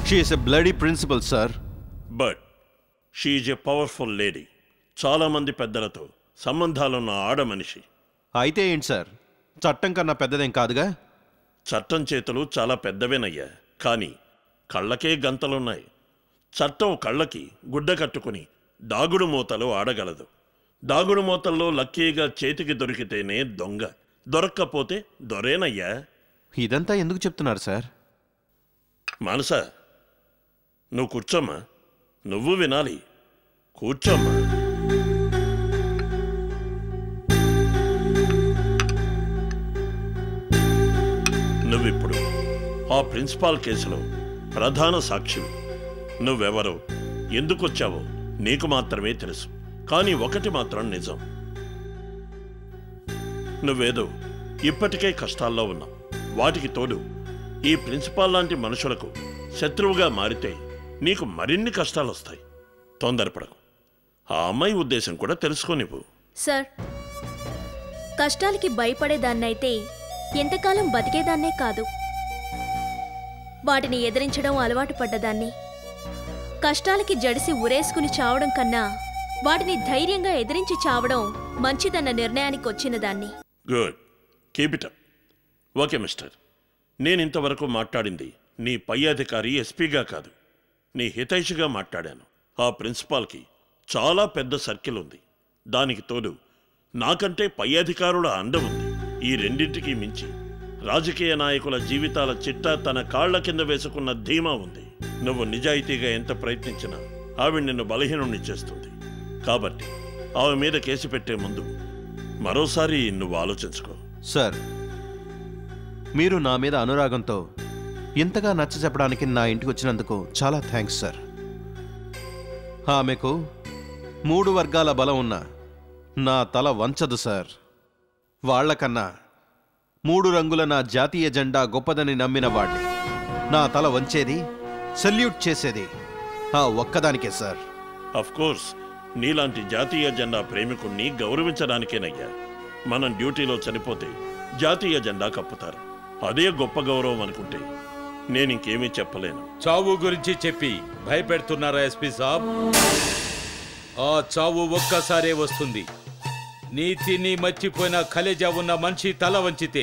She is a bloody principal sir but she's a powerful lady చాలామంది పెద్దలతో సంబంధాలున్న ఆడ మనిషి అయితే ఏంటి సార్ చట్టం కన్నా పెద్దదేం కాదుగా చట్టం చేతులు చాలా పెద్దవేనయ్యా కానీ కళ్ళకే గంతలున్నాయి చట్టం కళ్ళకి గుడ్డ కట్టుకుని దాగుడు మూతలు ఆడగలదు దాగుడు మూతల్లో లక్కీగా చేతికి దొరికితేనే దొంగ దొరక్కపోతే దొరేనయ్యా ఇదంతా ఎందుకు చెప్తున్నారు సార్ మానస నువ్వు కూర్చోమ్మా నువ్వు వినాలి కూర్చోమ్మా నువ్విప్పుడు ఆ ప్రిన్సిపాల్ కేసులో ప్రధాన సాక్షివి నువ్వెవరో ఎందుకొచ్చావో నీకు మాత్రమే తెలుసు కానీ ఒకటి మాత్రం నిజం నువ్వేదో ఇప్పటికే కష్టాల్లో ఉన్నావు వాటికి తోడు ఈ ప్రిన్సిపాల్ లాంటి మనుషులకు శత్రువుగా మారితే నీకు మరిన్ని కష్టాలు వస్తాయి తొందరపడకు ఆ అమ్మాయి ఉద్దేశం కూడా తెలుసుకోనివ్వు సార్ కష్టాలకి భయపడేదాన్నైతే ఎంతకాలం బతికేదాన్నే కాదు వాటిని ఎదిరించడం అలవాటు పడ్డదాన్ని కష్టాలకి జడిసి ఉరేసుకుని చావడం కన్నా వాటిని ధైర్యంగా ఎదిరించి చావడం మంచిదన్న నిర్ణయానికి వచ్చిన దాన్ని good keep it up okay mister నేను ఇంతవరకు మాట్లాడింది నీ పై అధికారి ఎస్పీగా కాదు నీ హితైషిగా మాట్లాడాను ఆ ప్రిన్సిపాల్కి చాలా పెద్ద సర్కిల్ ఉంది దానికి తోడు నాకంటే పై అధికారుల అండ ఉంది ఈ రెండింటికి మించి రాజకీయ నాయకుల జీవితాల చిట్టా తన కాళ్ల కింద వేసుకున్న ధీమా ఉంది నువ్వు నిజాయితీగా ఎంత ప్రయత్నించినా ఆవిడ నిన్ను బలహీనుణ్ణి చేస్తుంది కాబట్టి ఆమె మీద కేసు పెట్టే ముందు మరోసారి నువ్వు ఆలోచించుకో సార్ మీరు నా మీద అనురాగంతో ఇంతగా నచ్చ చెప్పడానికి నా ఇంటికి వచ్చినందుకు చాలా థ్యాంక్స్ సార్ ఆమెకు మూడు వర్గాల బలం ఉన్న నా తల వంచదు సార్ వాళ్ళకన్నా మూడు రంగుల నా జాతీయ జెండా గొప్పదని నమ్మిన వాడిని నా తల వంచేది సెల్యూట్ చేసేది ఆ ఒక్కదానికే సార్ అఫ్ కోర్స్ నీలాంటి జాతీయ జెండా ప్రేమికుణ్ణి గౌరవించడానికేనయ్యా మనం డ్యూటీలో చనిపోతే జాతీయ జెండా కప్పుతారు అదే గొప్ప గౌరవం అనుకుంటే నేను ఇంకేమీ చెప్పలేను చావు గురించి చెప్పి భయపెడుతున్నారా ఎస్పీ సాబ్ ఆ చావు ఒక్కసారే వస్తుంది నీతిని మర్చిపోయిన కలేజా ఉన్న మనిషి తల వంచితే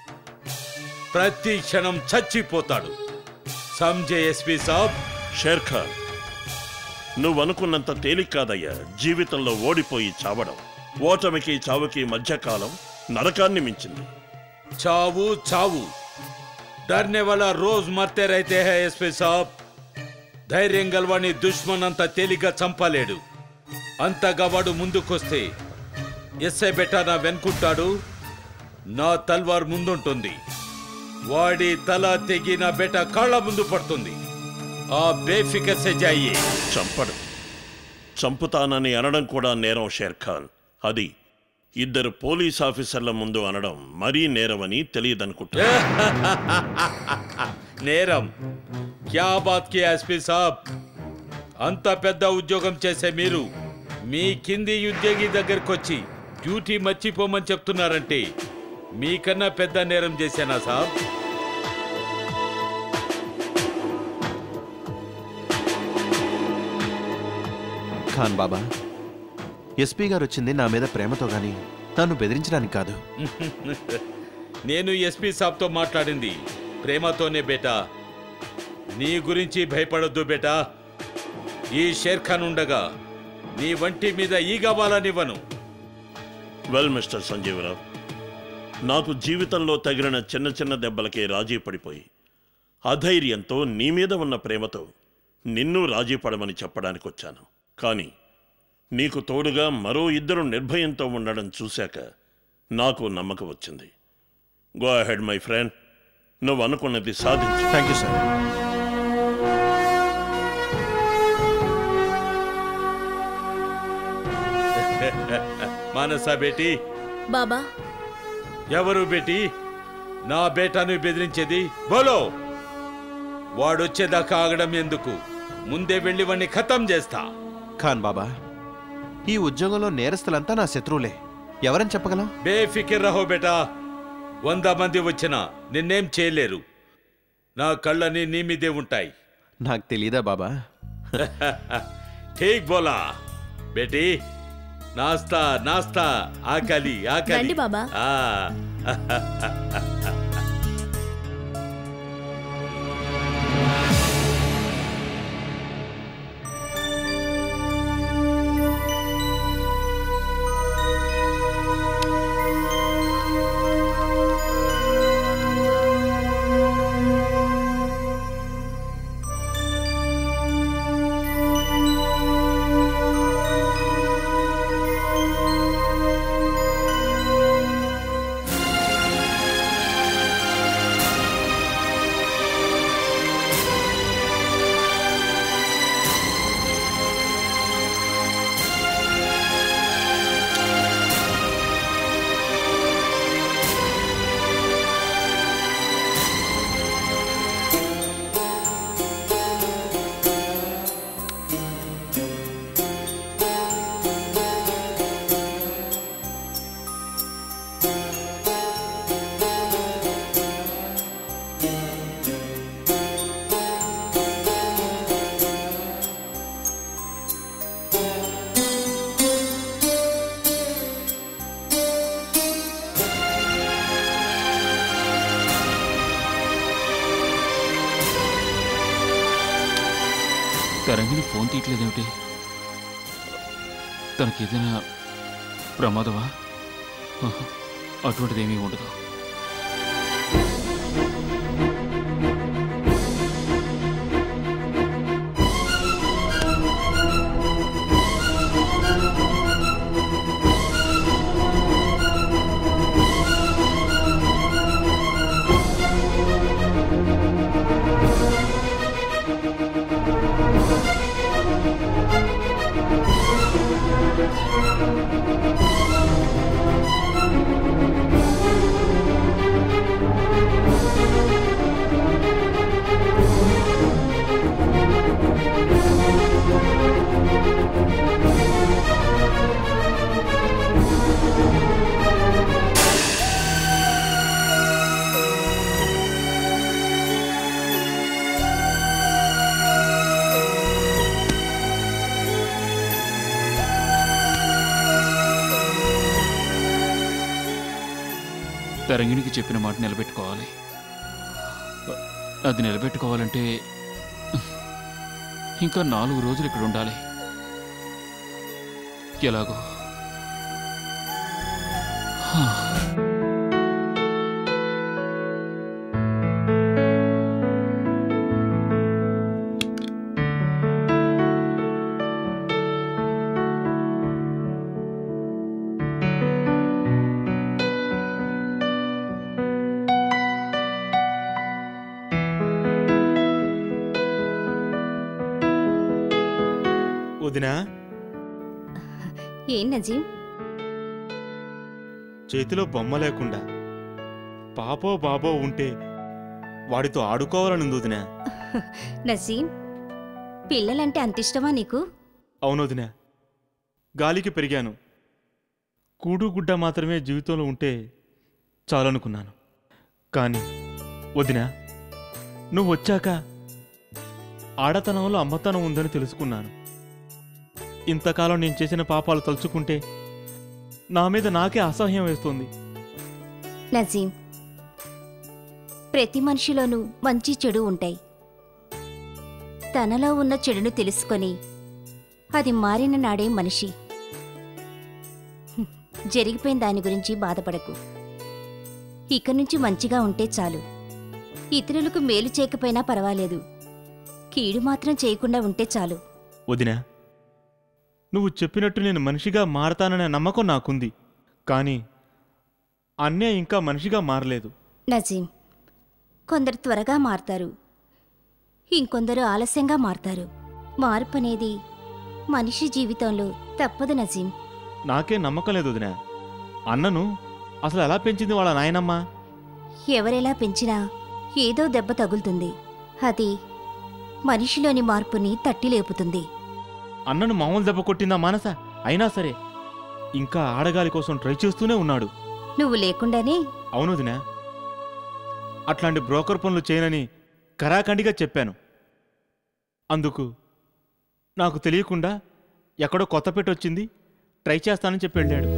ప్రతి క్షణం చచ్చిపోతాడు సంజయ్ ఎస్పీ సాబ్ షేర్ ఖాన్ నువ్వు అనుకున్నంత తేలిక కాదయ్యా జీవితంలో ఓడిపోయి చావడం ఓటమికి చావుకి మధ్యకాలం నరకాన్ని మించింది చావు చావు डरने वाला रोज मरते रहते हैं ఎస్పీ సాబ్ ధైర్యం గలవాణ్ణి దుష్మన్ అంత తేలిగ్గా చంపలేడు అంతగా వాడు ముందుకొస్తే ఎస్ఐ బెట్ట నా వెనుకుంటాడు నా తల్వార్ ముందుంటుంది వాడి తల తెగి నా బెట్ట కాళ్ళ ముందు పడుతుంది ఆ బేఫికర్ సే జాయియే చంపడం చంపుతానని అనడం కూడా నేరం షేర్ ఖాన్ అది ఇద్దరు పోలీస్ ఆఫీసర్ల ముందు అనడం మరీ నేరమని తెలియదనుకుంటా నేరం క్యా బాత్ కి ఎస్పీ సాబ్ అంత పెద్ద ఉద్యోగం చేసే మీరు మీ కింది ఉద్యోగి దగ్గరకు వచ్చి డ్యూటీ మర్చిపోమని చెప్తున్నారంటే మీకన్నా పెద్ద నేరం చేశానా సాబ్ ఖాన్ బాబా ఎస్పీ గారు వచ్చింది నా మీద ప్రేమతో గాని నన్ను బెదిరించడానికి కాదు నేను ఎస్పీ సాబ్తో మాట్లాడింది ప్రేమతోనే బేటా నీ గురించి భయపడొద్దు బేటా ఈ షేర్ ఖాన్ ఉండగా నీ వంటి మీద ఈగవాలనివ్వను వెల్ మిస్టర్ సంజీవరావు నాకు జీవితంలో తగిలిన చిన్న చిన్న దెబ్బలకే రాజీ పడిపోయి అధైర్యంతో నీ మీద ఉన్న ప్రేమతో నిన్ను రాజీ పడమని చెప్పడానికి వచ్చాను కానీ నీకు తోడుగా మరో ఇద్దరు నిర్భయంతో ఉండడం చూశాక నాకు నమ్మకం వచ్చింది గో అహెడ్ మై ఫ్రెండ్ నువ్వు అనుకున్నది సాధించు థ్యాంక్ యూ సార్ మానసా బేటీ బాబా ఎవరు బేటీ నా బేటాను బెదిరించేది బోలో వాడొచ్చేదాకా ఆగడం ఎందుకు ముందే వెళ్ళి వాణ్ణి ఖతం చేస్తా ఖాన్ బాబా ఈ ఉద్యోగంలో నేరస్తులంతా నా శత్రువులే ఎవరని చెప్పగలం బేఫికిర్ రహో బేటా వంద మంది వచ్చినా నిన్నేం చేయలేరు నా కళ్ళని నీ మీదే ఉంటాయి నాకు తెలీదా బాబా ఠీక్ బోలా బేటీ నాస్తా నాస్తా ఆకలి ఆకలి రండి బాబా. ఆ, తరంగిని ఫోన్ తీయట్లేదేమిటి తనకి ఏదైనా ప్రమాదమా ఆహా, అటువంటిదేమీ ఉండదు తరంగిణికి చెప్పిన మాట నిలబెట్టుకోవాలి అది నిలబెట్టుకోవాలంటే ఇంకా నాలుగు రోజులు ఇక్కడ ఉండాలి ఎలాగో హా. వదినా ఏం నజీం చేతిలో బొమ్మ లేకుండా పాపో బాబో ఉంటే వాడితో ఆడుకోవాలని ఉంది వదినా నజీం పిల్లలంటే అంత ఇష్టమా నీకు అవును వదినా గాలికి పెరిగాను కూడు గుడ్డ మాత్రమే జీవితంలో ఉంటే చాలనుకున్నాను కానీ వదినా నువ్వు వచ్చాక ఆడతనంలో అమ్మతనం ఉందని తెలుసుకున్నాను ఇంతకాలం నేను చేసిన పాపాలు తలుచుకుంటే నా మీద నాకే అసహ్యం వేస్తుంది నజీం ప్రతి మనిషిలోనూ మంచి చెడు ఉంటాయి తనలో ఉన్న చెడును తెలుసుకొని అది మారిన నాడే మనిషి హ్మ్, జరిగిపోయిన దాని గురించి బాధపడకు ఇక నుంచి మంచిగా ఉంటే చాలు ఇతరులకు మేలు చేయకపోయినా పర్వాలేదు కీడు మాత్రం చేయకుండా ఉంటే చాలు వదినా నువ్వు చెప్పినట్టు నేను మనిషిగా మారతాననే నమ్మకం నాకుంది కానీ అన్య ఇంకా మనిషిగా మారలేదు నజీం కొందరు త్వరగా మారతారు ఇంకొందరు ఆలస్యంగా మారతారు మార్పు అనేది మనిషి జీవితంలో తప్పదు నజీం నాకే నమ్మకం లేదు వదినా అన్నను అసలు ఎలా పెంచింది వాళ్ళ నాయనమ్మ ఎవరెలా పెంచినా ఏదో దెబ్బ తగులుతుంది అది మనిషిలోని మార్పుని తట్టి లేపుతుంది అన్నను మామూలు దెబ్బ కొట్టిందా మానస అయినా సరే ఇంకా ఆడగాలి కోసం ట్రై చేస్తూనే ఉన్నాడు నువ్వు లేకుండానే అవును వదినా అట్లాంటి బ్రోకర్ పనులు చేయనని కరాఖండిగా చెప్పాను అందుకు నాకు తెలియకుండా ఎక్కడో కొత్త పెట్టి వచ్చింది ట్రై చేస్తానని చెప్పి వెళ్ళాడు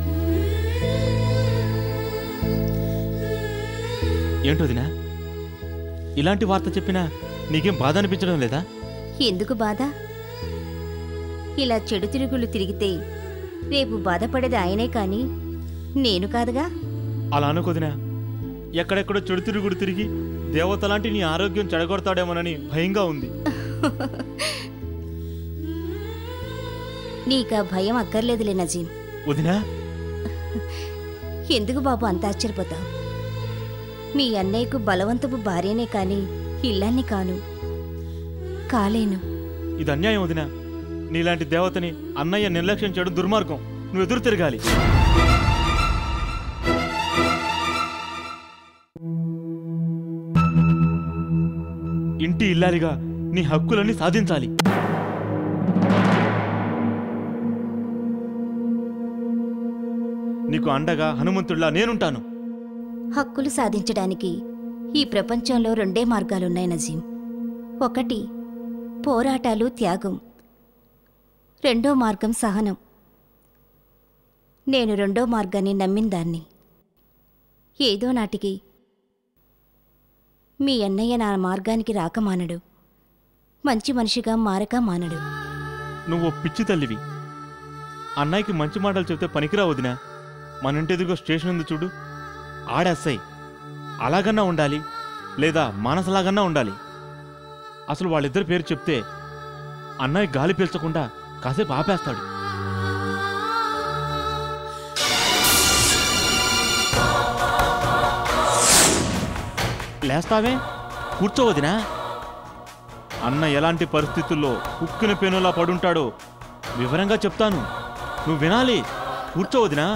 ఏంటోదినా ఇలాంటి వార్త చెప్పినా నీకేం బాధ అనిపించడం లేదా ఎందుకు బాధ ఇలా చెడు తిరుగులు తిరిగితే రేపు బాధపడేది ఆయనే కాని నేను కాదుగా అలా అనుకోదినా ఎక్కడెక్కడో చెడు తిరుగుడు తిరిగి దేవత లాంటి నీ ఆరోగ్యం చెడగొడతాడేమోనని భయంగా ఉంది నీకా భయం అక్కర్లేదులే నజీం వదినా ఎందుకు బాబు అంత ఆశ్చర్యపోతావు మీ అన్నయ్యకు బలవంతపు భార్యనే కాని ఇల్లాన్ని కాను కాలేను ఇది అన్యాయం వదినా నీలాంటి దేవతని అన్నయ్య నిర్లక్ష్యం చేయడం దుర్మార్గం నువ్వు ఎదురు తిరగాలి ఇంటి ఇల్లాలిగా నీ హక్కులన్నీ సాధించాలి నీకు అండగా హనుమంతుడిలా నేనుంటాను హక్కులు సాధించడానికి ఈ ప్రపంచంలో రెండే మార్గాలున్నాయి నజీం ఒకటి పోరాటాలు త్యాగం రెండో మార్గం సహనం నేను రెండో మార్గాన్ని నమ్మిందాన్ని ఏదో నాటికి మీ అన్నయ్య నా మార్గానికి రాక మానడు మంచి మనిషిగా మారక మానడు నువ్వు ఓ పిచ్చి తల్లివి అన్నయ్యకి మంచి మాటలు చెప్తే పనికిరా వదినా మన ఇంటి ఎదురుగా స్టేషన్ ఉంది చూడు ఆడేస్తాయి అలాగన్నా ఉండాలి లేదా మానసలాగన్నా ఉండాలి అసలు వాళ్ళిద్దరి పేరు చెప్తే అన్నయ్య గాలి పీల్చకుండా కాసేపు ఆపేస్తాడు లేస్తావే కూర్చోవదినా అన్న ఎలాంటి పరిస్థితుల్లో కుక్కిన పెనులా పడుంటాడో వివరంగా చెప్తాను నువ్వు వినాలి కూర్చోవదినా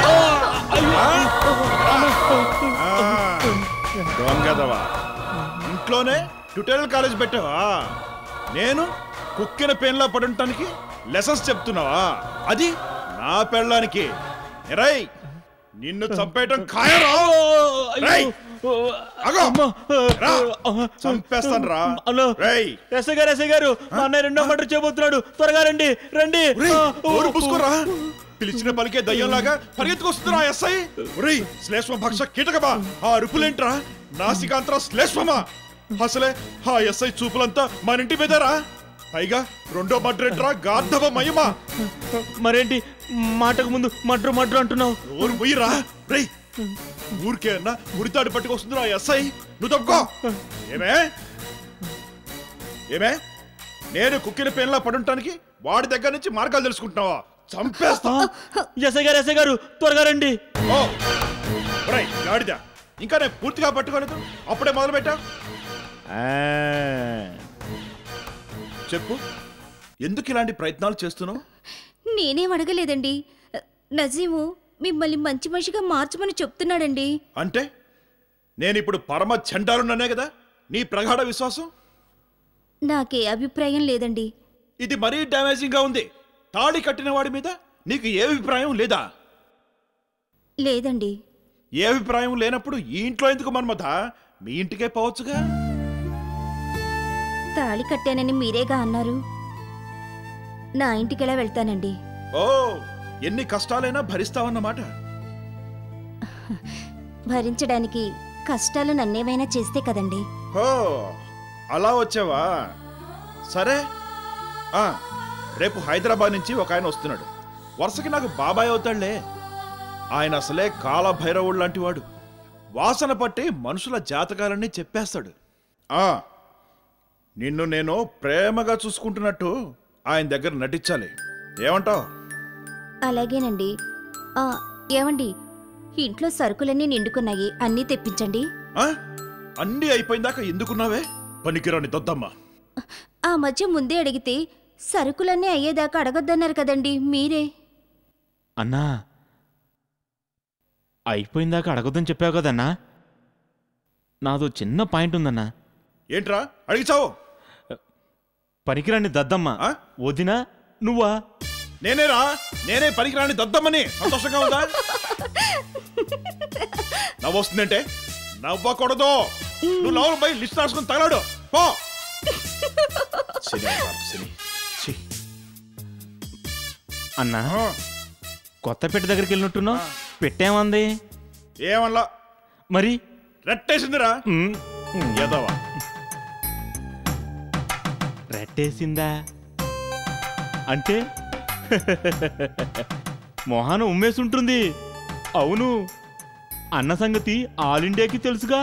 దొంగదవా ఇంట్లోనే ట్యూటోరియల్ కాలేజ్ పెట్టావా నేను కుక్కిన పెన్లో పడుంటానికి లెసన్స్ చెప్తున్నావా అది నా పెళ్ళానికి రై నిన్ను చంపేయటం ఖాయరా రేయ్! అగో! రా! చంపేస్తాను రా హలో రేయ్ ఎస్ఐ గారు ఎస్ఐ గారు మా అన్నయ్య రెండో మటర్ చేయబోతున్నాడు త్వరగా రండి రండి ఒరేయ్, ఆ, నోరు పూసుకోరా పిలిచిన పలికే దయ్యంలాగా పరిగెత్తుకొస్తుందిరా ఎస్ఐ ఒరేయ్ శ్లేష్మ భక్ష కీటకమా ఆ అరుపులేంట్రా నాసికాంతర శ్లేష్మమా అసలే ఆ ఎస్ఐ చూపులంతా మన ఇంటి మీదరా పైగా రెండో మడ్రెట్రా గార్ధవ మయమా మరేంటి మాటకు ముందు మడ్రు మడ్రు అంటున్నావు నోరు ముయ్యరా రేయ్ ఊరికే అన్నా ఉరితాడు పట్టుకొస్తుందిరా ఆ ఎస్ఐ నువ్వు తప్పుకో ఏమే ఏమే నేను కుక్కిన పెన్లా పడుంటానికి వాడి దగ్గర నుంచి మార్గాలు తెలుసుకుంటున్నావా చంపేస్తా ఎస్ఐ గారు ఎస్ఐ గారు త్వరగా రండి ఓ ఒరేయ్ గాడిద ఇంకా నేను పూర్తిగా పట్టుకోలేదు అప్పుడే మొదలు పెట్టా చెప్పు ఎందుకు ఇలాంటి ప్రయత్నాలు చేస్తున్నావు నేనేం అడగలేదండి నజీము మిమ్మల్ని మంచి మనిషిగా మార్చమని చెప్తున్నాడండి అంటే నేను ఇప్పుడు పరమ చండాలున్నానే కదా నీ ప్రగాఢ విశ్వాసం నాకే అభిప్రాయం లేదండి ఇది మరీ డ్యామేజింగ్ గా ఉంది తాళి కట్టిన వాడి మీద నీకు ఏ అభిప్రాయం లేదా లేదండి ఏ అభిప్రాయం లేనప్పుడు ఈ ఇంట్లో ఎందుకు మన్మథ మీ ఇంటికే పోవచ్చుగా తాళి కట్టానని మీరేగా అన్నారు నా ఇంటికెలా వెళ్తానండి ఓ ఎన్ని కష్టాలైనా భరిస్తావన్నమాట భరించడానికి కష్టాలు నన్నేమైనా చేస్తే కదండి హో అలా వచ్చావా సరే ఆ, రేపు హైదరాబాద్ నుంచి ఒక ఆయన వస్తున్నాడు వరుసకి నాకు బాబాయ్ అవుతాడులే ఆయన అసలే కాల భైరవుడు లాంటి వాడు వాసన పట్టి మనుషుల జాతకాలన్నీ చెప్పేస్తాడు ఆ నిన్ను నేను ప్రేమగా చూసుకుంటున్నట్టు ఆయన దగ్గర నటించాలి ఏమంటావ్ అలాగేనండి ఆ, ఏమండి ఇంట్లో సరుకులన్నీ నిండుకున్నాయి అన్నీ తెప్పించండి ఆ? అన్నీ అయిపోయిందాక ఎందుకున్నావే పనికిరాని దొద్దమ్మ ఆ మధ్య ముందే అడిగితే సరుకులన్నీ అయ్యేదాకా అడగొద్దన్నారు కదండి మీరే అన్నా అయిపోయిందాక అడగొద్దని చెప్పావు కదన్నా నాదో చిన్న పాయింట్ ఉందన్నా ఏంట్రా అడిగిచావు పనికిరాని దద్దమ్మ ఆ? వదినా నువ్వా నేనేరా నేనే పనికిరాని దద్దమ్మని సంతోషంగా ఉందా నవ్వొస్తుందంటే నవ్వకూడదు నువ్వు నవ్వు పోయి లిస్ట్ రాసుకుని తగలాడు పో శని అవతారం, శని ఛీ. అన్నా ఆ, కొత్త పెట్టె దగ్గరికి వెళ్ళినట్టున్నావు పెట్టేమంది ఏమల్లా మరి రెట్టేసిందిరా ఉమ్, ఉమ్, ఎదవా రెట్టేసిందా అంటే మొహాన ఉమ్మేసుంటుంది అవును అన్న సంగతి ఆల్ ఇండియాకి తెలుసుగా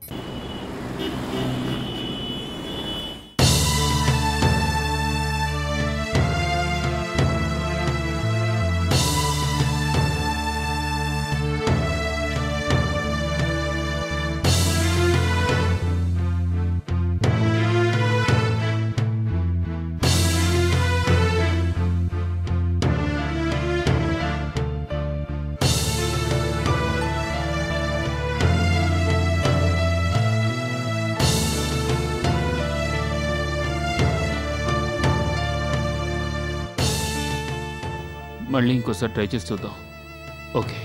మళ్ళీ ఇంకోసారి ట్రై చేసి చూద్దాం ఓకే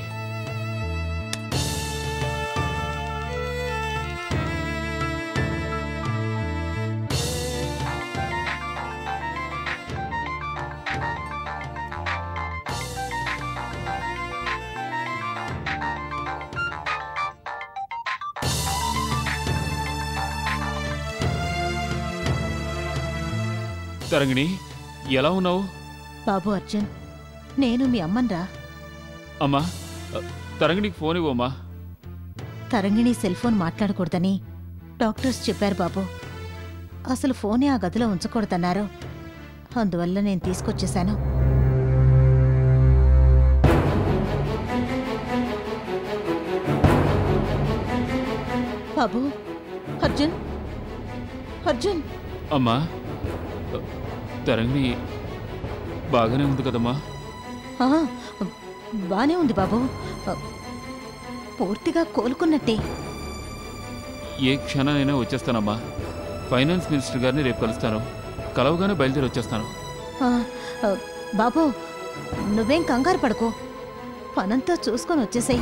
తరంగిణి ఎలా ఉన్నావు బాబు అర్జున్ నేను మీ అమ్మన్రా అమ్మా అ, తరంగిణికి ఫోన్ ఇవ్వమ్మా తరంగిణి సెల్ ఫోన్ మాట్లాడకూడదని డాక్టర్స్ చెప్పారు బాబు అసలు ఫోనే ఆ గదిలో ఉంచకూడదన్నారు అందువల్ల నేను తీసుకొచ్చేశాను బాబు అర్జున్ అర్జున్ అమ్మా అ, తరంగిణి బాగానే ఉంది కదమ్మా ఆ, బానే ఉంది బాబు పూర్తిగా కోలుకున్నట్టే ఏ క్షణానైనా వచ్చేస్తానమ్మా ఫైనాన్స్ మినిస్టర్ గారిని రేపు కలుస్తాను కలవగానే బయలుదేరి వచ్చేస్తాను ఆ, ఆ, బాబు నువ్వేం కంగారు పడుకో పనంతా చూసుకొని వచ్చేసాయి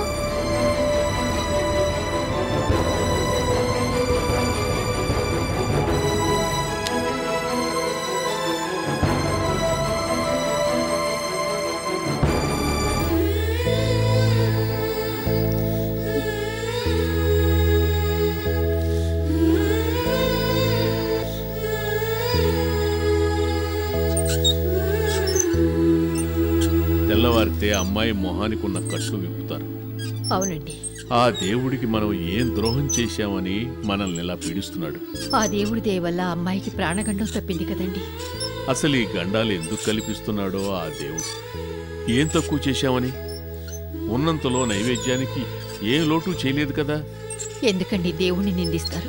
తెల్లవారితే అమ్మాయి మొహానికి ఉన్న కట్లు విప్పుతారు అవునండి ఆ దేవుడికి మనం ఏం ద్రోహం చేశామని మనల్ని ఇలా పీడిస్తున్నాడు ఆ దేవుడి దయ వల్ల అమ్మాయికి ప్రాణగండం తప్పింది కదండి అసలు ఈ గండాలు ఎందుకు కల్పిస్తున్నాడో ఆ దేవుడు ఏం తక్కువ చేశామని ఉన్నంతలో నైవేద్యానికి ఏం లోటు చేయలేదు కదా ఎందుకండి దేవుణ్ణి నిందిస్తారు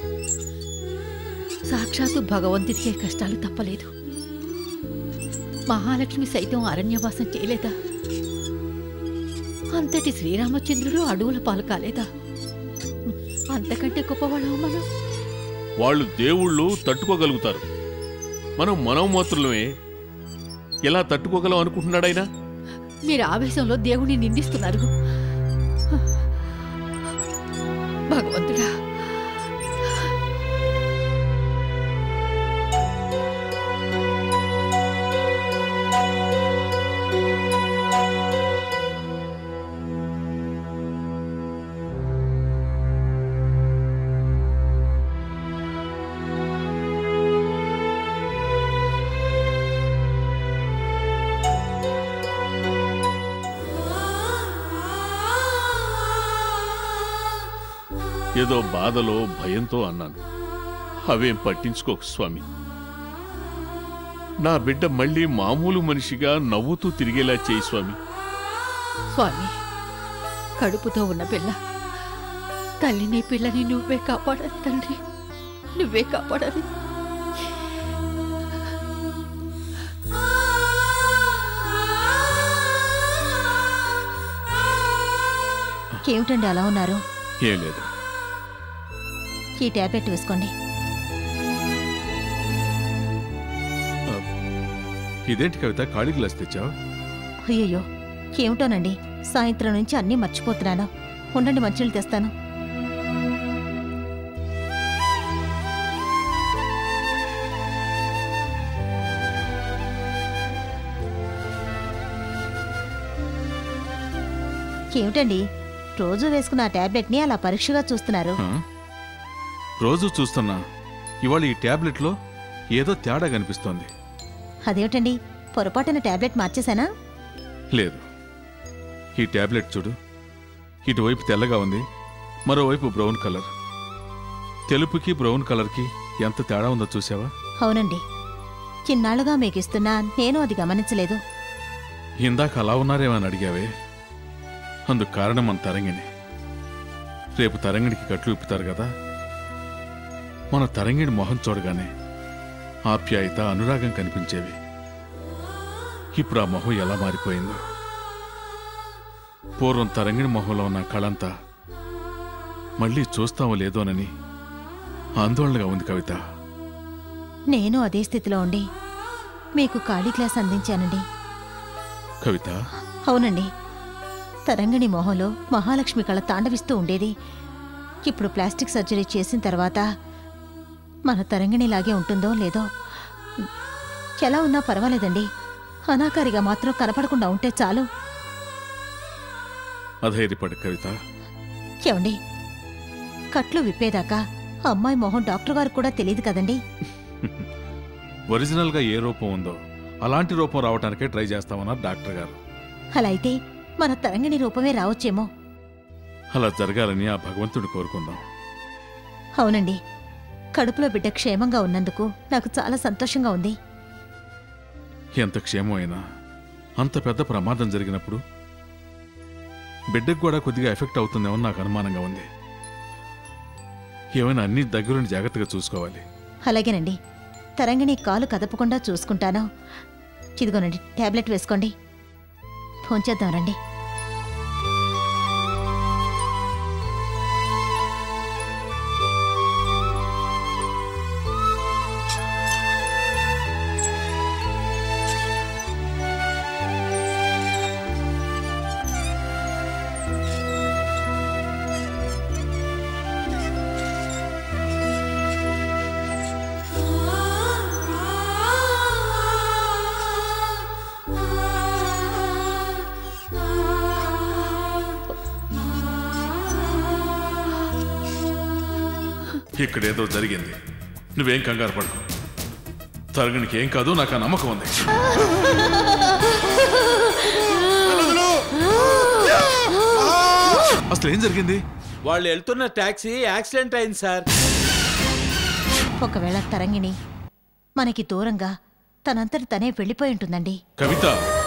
సాక్షాత్తు భగవంతుడికే కష్టాలు తప్పలేదు మహాలక్ష్మి సైతం అరణ్యవాసం చేయలేదా అంతటి శ్రీరామచంద్రుడు అడవుల పాలు కాలేదా అంతకంటే గొప్పవాళ్ళం మనం వాళ్ళు దేవుళ్ళు తట్టుకోగలుగుతారు మనం మనం మాత్రమే ఎలా తట్టుకోగలం అనుకుంటున్నాడైనా మీరు ఆవేశంలో దేవుణ్ణి నిందిస్తున్నారు భగవంతుడా ఏదో బాధలో భయంతో అన్నాను అవేం పట్టించుకోకు స్వామి నా బిడ్డ మళ్ళీ మామూలు మనిషిగా నవ్వుతూ తిరిగేలా చేయి స్వామి స్వామి కడుపుతో ఉన్న పిల్ల తల్లిని పిల్లని నువ్వే కాపాడాలి తండ్రి నువ్వే కాపాడాలి ఏమిటండి అలా ఉన్నారు ఏం లేదు ఈ టాబ్లెట్ వేసుకోండి ఇదేంటి కవిత ఖాళీ గ్లాస్ తెచ్చావు అయ్యయ్యో ఏమిటోనండి సాయంత్రం నుంచి అన్నీ మర్చిపోతున్నాను ఉండండి మంచినీళ్ళు తెస్తాను ఏమిటండి రోజు వేసుకున్న ఆ టాబ్లెట్ని అలా పరీక్షగా చూస్తున్నారు ఆ? రోజు చూస్తున్నా ఇవాళ ఈ టాబ్లెట్లో ఏదో తేడా కనిపిస్తోంది అదేమిటండి పొరపాటున టాబ్లెట్ మార్చేశానా లేదు ఈ టాబ్లెట్ చూడు ఇటువైపు తెల్లగా ఉంది మరోవైపు బ్రౌన్ కలర్ తెలుపుకి బ్రౌన్ కలర్కి ఎంత తేడా ఉందో చూసావా అవునండి చిన్నాళ్ళుగా మీకు ఇస్తున్నా నేను అది గమనించలేదు ఇందాక అలా ఉన్నారేమని అడిగావే అందుకు కారణం మన తరంగిణి రేపు తరంగిణికి కట్లు విప్పుతారు కదా మన తరంగిణి మొహం చూడగానే ఆప్యాయత అనురాగం కనిపించేవి ఇప్పుడు ఆ మొహం ఎలా మారిపోయిందో పూర్వం తరంగిణి మొహంలో ఉన్న కళంతా మళ్ళీ చూస్తామో లేదోనని ఆందోళనగా ఉంది కవిత నేను అదే స్థితిలో ఉండి మీకు ఖాళీ గ్లాస్ అందించానండి కవిత అవునండి తరంగిణి మొహంలో మహాలక్ష్మి కళ తాండవిస్తూ ఉండేది ఇప్పుడు ప్లాస్టిక్ సర్జరీ చేసిన తర్వాత మన తరంగిణిలాగే ఉంటుందో లేదో ఎలా ఉన్నా పర్వాలేదండి అనాకారిగా మాత్రం కనపడకుండా ఉంటే చాలు అధైర్యపడు కవిత ఏమండి కట్లు విప్పేదాకా ఆ అమ్మాయి మొహం డాక్టర్ గారికి కూడా తెలియదు కదండి ఒరిజినల్గా ఏ రూపం ఉందో అలాంటి రూపం రావడానికే ట్రై చేస్తామన్నారు డాక్టర్ గారు అలా అయితే మన తరంగిణి రూపమే రావచ్చేమో అలా జరగాలని ఆ భగవంతుడి కోరుకుందాం అవునండి కడుపులో బిడ్డ క్షేమంగా ఉన్నందుకు నాకు చాలా సంతోషంగా ఉంది ఎంత క్షేమం అయినా అంత పెద్ద ప్రమాదం జరిగినప్పుడు బిడ్డకు కూడా కొద్దిగా ఎఫెక్ట్ అవుతుందేమో నాకు అనుమానంగా ఉంది ఏమైనా అన్ని దగ్గరుండి జాగ్రత్తగా చూసుకోవాలి అలాగేనండి తరంగిణి కాలు కదపకుండా చూసుకుంటాను ఇదిగోనండి టాబ్లెట్ వేసుకోండి భోంచేద్దాం రండి ఇక్కడేదో జరిగింది నువ్వేం కంగారు పడుకో తరగనికి ఏం కాదు నాకు ఆ నమ్మకం ఉంది అసలు ఏం జరిగింది వాళ్ళు వెళ్తున్న టాక్సీ యాక్సిడెంట్ అయింది సార్ ఒకవేళ తరంగిణి మనకి దూరంగా తనంతటి తనే వెళ్ళిపోయి ఉంటుందండి కవిత